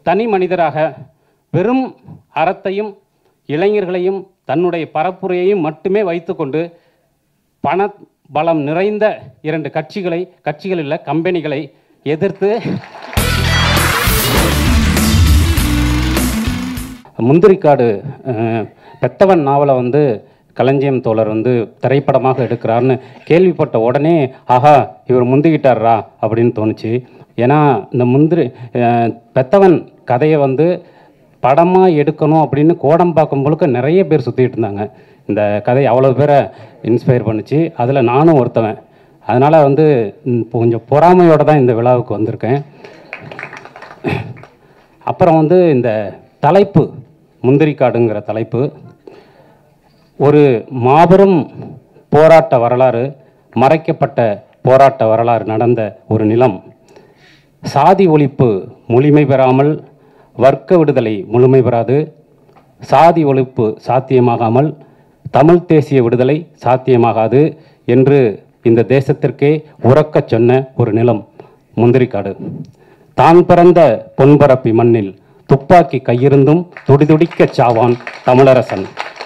தனி மனிதராக வெறும் அறத்தையும் இளைஞர்களையும் தன்னுடைய பரப்புரையையும் மட்டுமே வைத்துக்கொண்டு பண பலம் நிறைந்த இரண்டு கட்சிகளை கட்சிகள் இல்ல கம்பெனிகளை எதிர்த்து முந்திரிக்காடு அஹ், பெத்தவன் நாவலை வந்து களஞ்சியம் தோழர் வந்து திரைப்படமாக எடுக்கிறார்னு கேள்விப்பட்ட உடனே ஆஹா இவர் முந்திக்கிட்டாரா அப்படின்னு தோணுச்சு ஏன்னா இந்த முந்திரி அஹ், பெத்தவன் கதையை வந்து படமாக எடுக்கணும் அப்படின்னு கோடம்பாக்கம் முழுக்க நிறைய பேர் சுற்றிட்டு இருந்தாங்க இந்த கதை அவ்வளோ பேரை இன்ஸ்பயர் பண்ணுச்சு அதில் நானும் ஒருத்தவன் அதனால் வந்து ம், கொஞ்சம் பொறாமையோடு தான் இந்த விழாவுக்கு வந்திருக்கேன் அப்புறம் வந்து இந்த தலைப்பு முந்திரிக்காடுங்கிற தலைப்பு ஒரு மாபெரும் போராட்ட வரலாறு மறைக்கப்பட்ட போராட்ட வரலாறு நடந்த ஒரு நிலம் சாதி ஒழிப்பு முழுமை பெறாமல் வர்க்க விடுதலை முழுமை பெறாது சாதி ஒழிப்பு சாத்தியமாகாமல் தமிழ் தேசிய விடுதலை சாத்தியமாகாது என்று இந்த தேசத்திற்கே உறக்கச் சொன்ன ஒரு நிலம் முந்திரிக்காடு தான் பிறந்த பொன்பரப்பி மண்ணில் துப்பாக்கி கையிருந்தும் துடிதுடிக்கச் சாவான் தமிழரசன்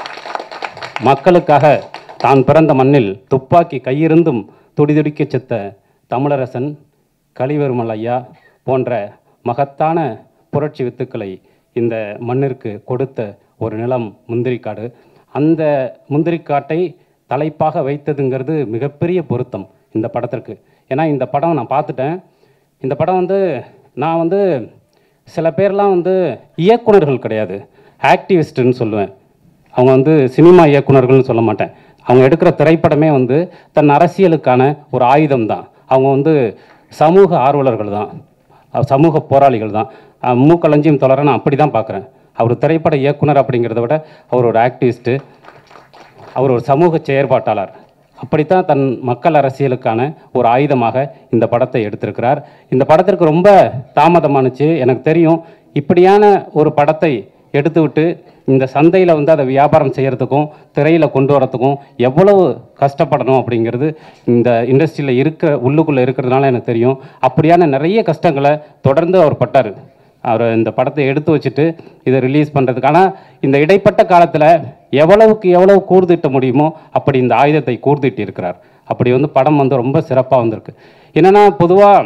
மக்களுக்காக தான் பிறந்த மண்ணில் துப்பாக்கி கையிருந்தும் துடிதுடிக்கச் செத்த தமிழரசன் கலிவருமல் ஐயா போன்ற மகத்தான புரட்சி வித்துக்களை இந்த மண்ணிற்கு கொடுத்த ஒரு நிலம் முந்திரிக்காடு அந்த முந்திரிக்காட்டை தலைப்பாக வைத்ததுங்கிறது மிகப்பெரிய பொருத்தம் இந்த படத்திற்கு ஏன்னா இந்த படம் நான் பார்த்துட்டேன் இந்த படம் வந்து நான் வந்து சில பேர்லாம் வந்து இயக்குனர்கள் கிடையாது ஆக்டிவிஸ்ட்டுன்னு சொல்லுவேன் அவங்க வந்து சினிமா இயக்குனர்கள்னு சொல்ல மாட்டேன் அவங்க எடுக்கிற திரைப்படமே வந்து தன் அரசியலுக்கான ஒரு ஆயுதம் தான் அவங்க வந்து சமூக ஆர்வலர்கள் தான் அஹ் சமூக போராளிகள் தான் அஹ் மு களஞ்சியம் தொடர நான் அப்படி தான் பார்க்குறேன் அவர் திரைப்பட இயக்குனர் அப்படிங்கிறத விட அவர் ஒரு ஆக்டிவிஸ்ட்டு அவர் ஒரு சமூக செயற்பாட்டாளர் அப்படித்தான் தன் மக்கள் அரசியலுக்கான ஒரு ஆயுதமாக இந்த படத்தை எடுத்திருக்கிறார் இந்த படத்திற்கு ரொம்ப தாமதமானுச்சு எனக்கு தெரியும் இப்படியான ஒரு படத்தை எடுத்துவிட்டு இந்த சந்தையில் வந்து அதை வியாபாரம் செய்கிறதுக்கும் திரையில் கொண்டு வரதுக்கும் எவ்வளவு கஷ்டப்படணும் அப்படிங்கிறது இந்த இண்டஸ்ட்ரியில் இருக்க உள்ளுக்குள்ளே இருக்கிறதுனால எனக்கு தெரியும் அப்படியான நிறைய கஷ்டங்களை தொடர்ந்து அவர் பட்டார் அவர் இந்த படத்தை எடுத்து வச்சுட்டு இதை ரிலீஸ் பண்ணுறதுக்கு ஆனால் இந்த இடைப்பட்ட காலத்தில் எவ்வளவுக்கு எவ்வளவு கூர்திட்ட முடியுமோ அப்படி இந்த ஆயுதத்தை கூர்திட்டு இருக்கிறார் அப்படி வந்து படம் வந்து ரொம்ப சிறப்பாக வந்திருக்கு என்னென்னா பொதுவாக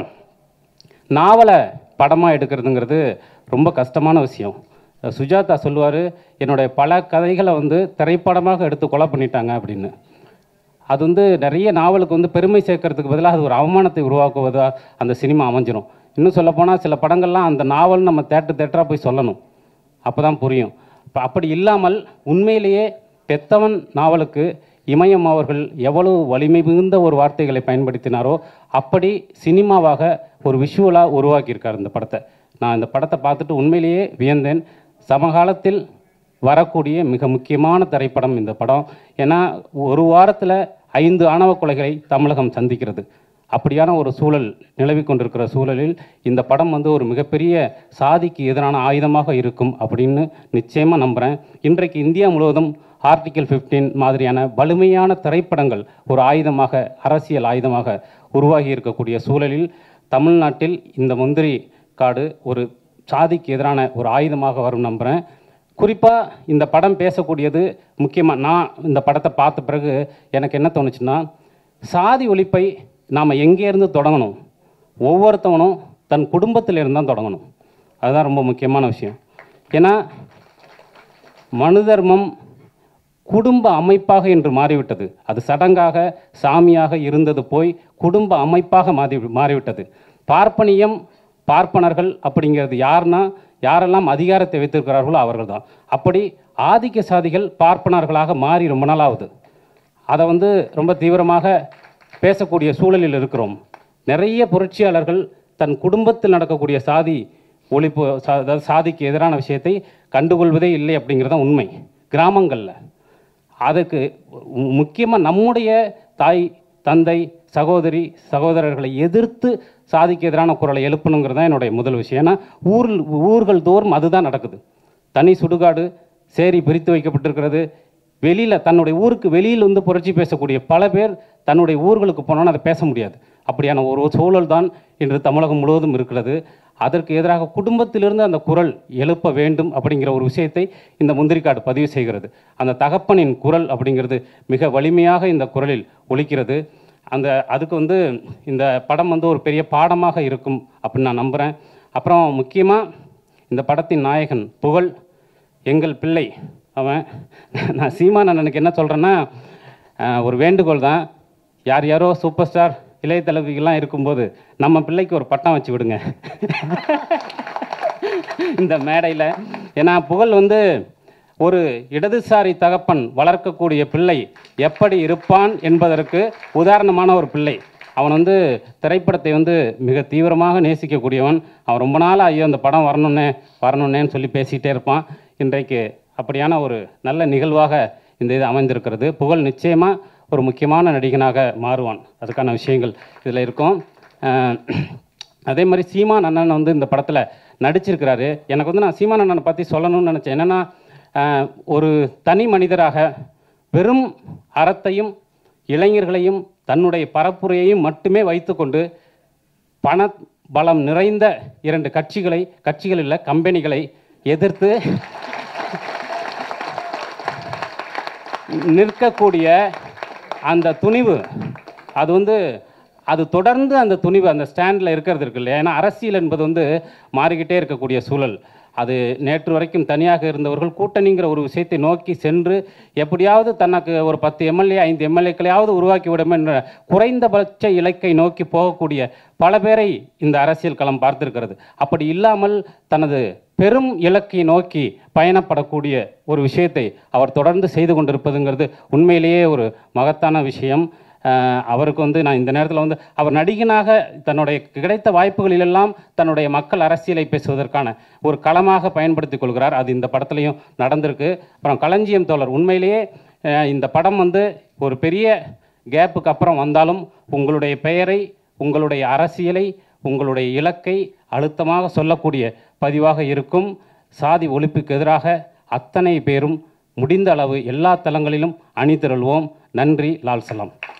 நாவலை படமாக எடுக்கிறதுங்கிறது ரொம்ப கஷ்டமான விஷயம் சுஜாதா சொல்லுவார் என்னுடைய பல கதைகளை வந்து திரைப்படமாக எடுத்து கொலை பண்ணிட்டாங்க அப்படின்னு அது வந்து நிறைய நாவலுக்கு வந்து பெருமை சேர்க்கறதுக்கு பதிலாக அது ஒரு அவமானத்தை உருவாக்குவதா அந்த சினிமா அமைஞ்சிரும் இன்னும் சொல்லப்போனால் சில படங்கள்லாம் அந்த நாவல் நம்ம தேட்டர் தேட்டராக போய் சொல்லணும் அப்போ தான் புரியும் இப்போ அப்படி இல்லாமல் உண்மையிலேயே பெத்தவன் நாவலுக்கு இமயம் அவர்கள் எவ்வளவு வலிமை மிகுந்த ஒரு வார்த்தைகளை பயன்படுத்தினாரோ அப்படி சினிமாவாக ஒரு விஷுவலாக உருவாக்கியிருக்கார் இந்த படத்தை நான் இந்த படத்தை பார்த்துட்டு உண்மையிலேயே வியந்தேன் சமகாலத்தில் வரக்கூடிய மிக முக்கியமான திரைப்படம் இந்த படம் ஏன்னா ஒரு வாரத்தில் ஐந்து ஆணவ கொலைகளை தமிழகம் சந்திக்கிறது அப்படியான ஒரு சூழல் நிலவி கொண்டிருக்கிற சூழலில் இந்த படம் வந்து ஒரு மிகப்பெரிய சாதிக்கு எதிரான ஆயுதமாக இருக்கும் அப்படின்னு நிச்சயமாக நம்புகிறேன் இன்றைக்கு இந்தியா முழுவதும் ஆர்டிகல் 15 மாதிரியான வலிமையான திரைப்படங்கள் ஒரு ஆயுதமாக அரசியல் ஆயுதமாக உருவாகி இருக்கக்கூடிய சூழலில் தமிழ்நாட்டில் இந்த முந்திரி காடு ஒரு சாதிக்கு எதிரான ஒரு ஆயுதமாக வரும் நம்புகிறேன் குறிப்பாக இந்த படம் பேசக்கூடியது முக்கியமாக நான் இந்த படத்தை பார்த்த பிறகு எனக்கு என்ன தோணுச்சுன்னா சாதி ஒழிப்பை நாம் எங்கேருந்து தொடங்கணும் ஒவ்வொருத்தவனும் தன் குடும்பத்திலிருந்து தான் தொடங்கணும் அதுதான் ரொம்ப முக்கியமான விஷயம் ஏன்னா மனு தர்மம் குடும்ப அமைப்பாக இன்று மாறிவிட்டது அது சடங்காக சாமியாக இருந்தது போய் குடும்ப அமைப்பாக மாறி மாறிவிட்டது பார்ப்பனியம் பார்ப்பனர்கள் அப்படிங்கிறது யாருன்னா யாரெல்லாம் அதிகாரத்தை வைத்திருக்கிறார்களோ அவர்கள் தான் அப்படி ஆதிக்க சாதிகள் பார்ப்பனர்களாக மாறி ரொம்ப நாள் ஆகுது அதை வந்து ரொம்ப தீவிரமாக பேசக்கூடிய சூழலில் இருக்கிறோம் நிறைய புரட்சியாளர்கள் தன் குடும்பத்தில் நடக்கக்கூடிய சாதி ஒழிப்பு சா- அதாவது சாதிக்கு எதிரான விஷயத்தை கண்டுகொள்வதே இல்லை அப்படிங்கிறது தான் உண்மை கிராமங்களில் அதுக்கு முக்கியமாக நம்முடைய தாய் தந்தை சகோதரி சகோதரர்களை எதிர்த்து சாதிக்கு எதிரான குரலை எழுப்பணுங்கிறது தான் என்னுடைய முதல் விஷயம் ஏன்னா ஊரில் ஊர்கள் தோறும் அதுதான் நடக்குது தனி சுடுகாடு சேரி பிரித்து வைக்கப்பட்டிருக்கிறது வெளியில் தன்னுடைய ஊருக்கு வெளியில் வந்து புரட்சி பேசக்கூடிய பல பேர் தன்னுடைய ஊர்களுக்கு போனோன்னு அதை பேச முடியாது அப்படியான ஒரு சூழல் தான் இன்று தமிழகம் முழுவதும் இருக்கிறது அதற்கு எதிராக குடும்பத்திலிருந்து அந்த குரல் எழுப்ப வேண்டும் அப்படிங்கிற ஒரு விஷயத்தை இந்த முந்திரிக்காடு பதிவு செய்கிறது அந்த தகப்பனின் குரல் அப்படிங்கிறது மிக வலிமையாக இந்த குரலில் ஒலிக்கிறது அந்த அதுக்கு வந்து இந்த படம் வந்து ஒரு பெரிய பாடமாக இருக்கும் அப்படின்னு நான் நம்புகிறேன் அப்புறம் முக்கியமாக இந்த படத்தின் நாயகன் புகழ் எங்கள் பிள்ளை அவன் நான் சீமான் அண்ணனுக்கு என்ன சொல்கிறேன்னா அஹ், ஒரு வேண்டுகோள் தான் யார் யாரோ சூப்பர் ஸ்டார் இளைய தளபதிகள்லாம் இருக்கும்போது நம்ம பிள்ளைக்கு ஒரு பட்டம் வச்சு விடுங்க இந்த மேடையில் ஏன்னா புகழ் வந்து ஒரு இடதுசாரி தகப்பன் வளர்க்கக்கூடிய பிள்ளை எப்படி இருப்பான் என்பதற்கு உதாரணமான ஒரு பிள்ளை அவன் வந்து திரைப்படத்தை வந்து மிக தீவிரமாக நேசிக்கக்கூடியவன் அவன் ரொம்ப நாள் ஐயோ அந்த படம் வரணுன்னே வரணுன்னேன்னு சொல்லி பேசிக்கிட்டே இருப்பான் இன்றைக்கு அப்படியான ஒரு நல்ல நிகழ்வாக இந்த இது அமைந்திருக்கிறது புகழ் நிச்சயமாக ஒரு முக்கியமான நடிகனாக மாறுவான் அதுக்கான விஷயங்கள் இதில் இருக்கும் அஹ் அதே மாதிரி சீமான் அண்ணன் வந்து இந்த படத்தில் நடிச்சிருக்கிறாரு எனக்கு வந்து நான் சீமான் அண்ணனை பற்றி சொல்லணும்னு நினச்சேன் என்னென்னா ஆஹ், ஒரு தனி மனிதராக வெறும் அறத்தையும் இளைஞர்களையும் தன்னுடைய பரப்புரையையும் மட்டுமே வைத்துக்கொண்டு பண பலம் நிறைந்த இரண்டு கட்சிகளை கட்சிகள் இல்லை கம்பெனிகளை எதிர்த்து நிற்கக்கூடிய அந்த துணிவு அது வந்து அது தொடர்ந்து அந்த துணிவு அந்த ஸ்டாண்டில் இருக்கிறது இருக்கு இல்லையா ஏன்னா அரசியல் என்பது வந்து மாறிக்கிட்டே இருக்கக்கூடிய சூழல் அது நேற்று வரைக்கும் தனியாக இருந்தவர்கள் கூட்டணிங்கிற ஒரு விஷயத்தை நோக்கி சென்று எப்படியாவது தனக்கு ஒரு பத்து எம்எல்ஏ ஐந்து எம்எல்ஏக்களையாவது உருவாக்கி விடும் என்ற குறைந்தபட்ச இலக்கை நோக்கி போகக்கூடிய பல பேரை இந்த அரசியல் களம் பார்த்திருக்கிறது அப்படி இல்லாமல் தனது பெரும் இலக்கை நோக்கி பயணப்படக்கூடிய ஒரு விஷயத்தை அவர் தொடர்ந்து செய்து கொண்டிருப்பதுங்கிறது உண்மையிலேயே ஒரு மகத்தான விஷயம் அஹ் அவருக்கு வந்து நான் இந்த நேரத்தில் வந்து அவர் நடிகனாக தன்னுடைய கிடைத்த வாய்ப்புகளிலெல்லாம் தன்னுடைய மக்கள் அரசியலை பேசுவதற்கான ஒரு களமாக பயன்படுத்திக் கொள்கிறார் அது இந்த படத்துலையும் நடந்திருக்கு அப்புறம் களஞ்சியம் தோழர் உண்மையிலேயே அஹ் இந்த படம் வந்து ஒரு பெரிய கேப்புக்கு அப்புறம் வந்தாலும் உங்களுடைய பெயரை உங்களுடைய அரசியலை உங்களுடைய இலக்கை அழுத்தமாக சொல்லக்கூடிய பதிவாக இருக்கும் சாதி ஒழிப்புக்கு எதிராக அத்தனை பேரும் முடிந்த அளவு எல்லா தளங்களிலும் அணிதிரள்வோம் நன்றி லால் சலாம்